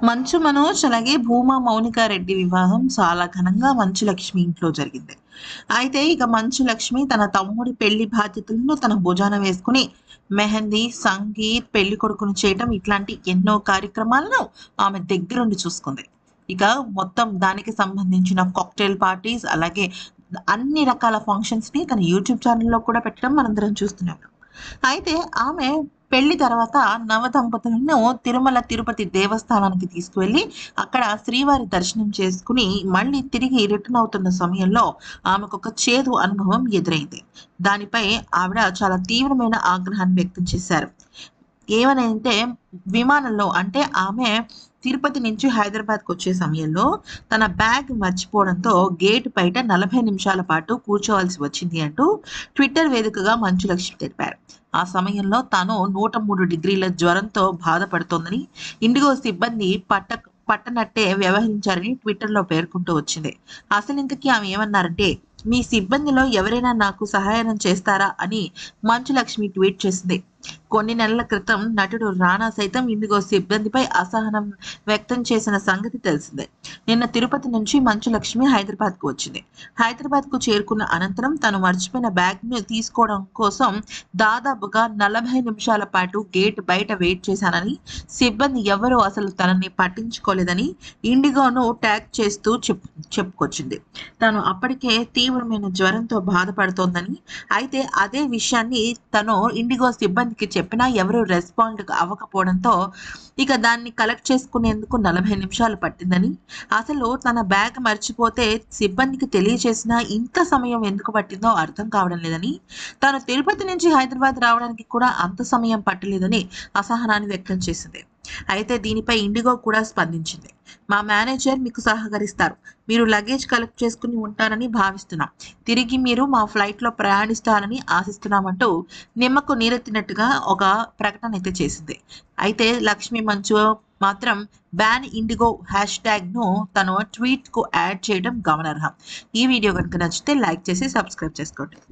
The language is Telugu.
మంచు మనోజ్ అలాగే భూమా మౌనికా రెడ్డి వివాహం చాలా ఘనంగా మంచు లక్ష్మి ఇంట్లో జరిగింది అయితే ఇక మంచు లక్ష్మి తన తమ్ముడి పెళ్లి బాధ్యతలను తన భుజాన వేసుకుని మెహందీ సంగీత్ పెళ్లి కొడుకును చేయటం ఇట్లాంటి ఎన్నో కార్యక్రమాలను ఆమె దగ్గరుండి చూసుకుంది ఇక మొత్తం దానికి సంబంధించిన కాక్టైల్ పార్టీస్ అలాగే అన్ని రకాల ఫంక్షన్స్ ని తన యూట్యూబ్ ఛానల్లో కూడా పెట్టడం మనందరం చూస్తున్నాం అయితే ఆమె పెళ్లి తర్వాత నవ దంపతులను తిరుమల తిరుపతి దేవస్థానానికి తీసుకువెళ్ళి అక్కడ శ్రీవారి దర్శనం చేసుకుని మళ్ళీ తిరిగి రిటర్న్ అవుతున్న సమయంలో ఆమెకు ఒక చేదు అనుభవం ఎదురైంది దానిపై ఆవిడ చాలా తీవ్రమైన ఆగ్రహాన్ని వ్యక్తం చేశారు ఏమని అంటే విమానంలో అంటే ఆమె తిరుపతి నుంచి హైదరాబాద్కి వచ్చే సమయంలో తన బ్యాగ్ మర్చిపోవడంతో గేట్ బయట నలభై నిమిషాల పాటు కూర్చోవలసి వచ్చింది అంటూ ట్విట్టర్ వేదికగా మంచు లక్ష్మి తెలిపారు ఆ సమయంలో తాను నూట మూడు డిగ్రీల జ్వరంతో బాధపడుతోందని ఇండిగో సిబ్బంది పట్ట పట్టనట్టే వ్యవహరించారని ట్విట్టర్లో పేర్కొంటూ వచ్చింది అసలు ఇంతకీ ఆమె ఏమన్నారంటే మీ సిబ్బందిలో ఎవరైనా నాకు సహాయం చేస్తారా అని మంచు లక్ష్మి ట్వీట్ చేసింది కొన్ని నెలల క్రితం నటుడు రానా సైతం ఇండిగో సిబ్బందిపై అసహనం వ్యక్తం చేసిన సంగతి తెలిసిందే నిన్న తిరుపతి నుంచి మంచు లక్ష్మి హైదరాబాద్ కు వచ్చింది హైదరాబాద్ కు చేరుకున్న అనంతరం తను మర్చిపోయిన బ్యాగ్ ను తీసుకోవడం కోసం దాదాపుగా నలభై నిమిషాల పాటు గేట్ బయట వెయిట్ చేశానని సిబ్బంది ఎవరూ అసలు తనని పట్టించుకోలేదని ఇండిగోను ట్యాగ్ చేస్తూ చెప్ చెప్పుకొచ్చింది తను అప్పటికే తీవ్రమైన జ్వరంతో బాధపడుతోందని అయితే అదే విషయాన్ని తను ఇండిగో సిబ్బందికి చెప్పినా ఎవరు రెస్పాండ్ అవ్వకపోవడంతో ఇక దాన్ని కలెక్ట్ చేసుకునేందుకు నలభై నిమిషాలు పట్టిందని అసలు తన బ్యాగ్ మర్చిపోతే సిబ్బందికి తెలియచేసినా ఇంత సమయం ఎందుకు పట్టిందో అర్థం కావడం లేదని తాను తిరుపతి నుంచి హైదరాబాద్ రావడానికి కూడా అంత సమయం పట్టలేదని అసహనాన్ని వ్యక్తం చేసింది అయితే దీనిపై ఇండిగో కూడా స్పందించింది మా మేనేజర్ మీకు సహకరిస్తారు మీరు లగేజ్ కలెక్ట్ చేసుకుని ఉంటారని భావిస్తున్నాం తిరిగి మీరు మా ఫ్లైట్లో ప్రయాణిస్తారని ఆశిస్తున్నామంటూ నిమ్మకు నీరెత్తినట్టుగా ఒక ప్రకటన అయితే చేసింది అయితే లక్ష్మీ మంచు మాత్రం బ్యాన్ ఇండిగో హ్యాష్ ట్యాగ్ను తన ట్వీట్కు యాడ్ చేయడం గమనార్హం ఈ వీడియో కనుక నచ్చితే లైక్ చేసి సబ్స్క్రైబ్ చేసుకోండి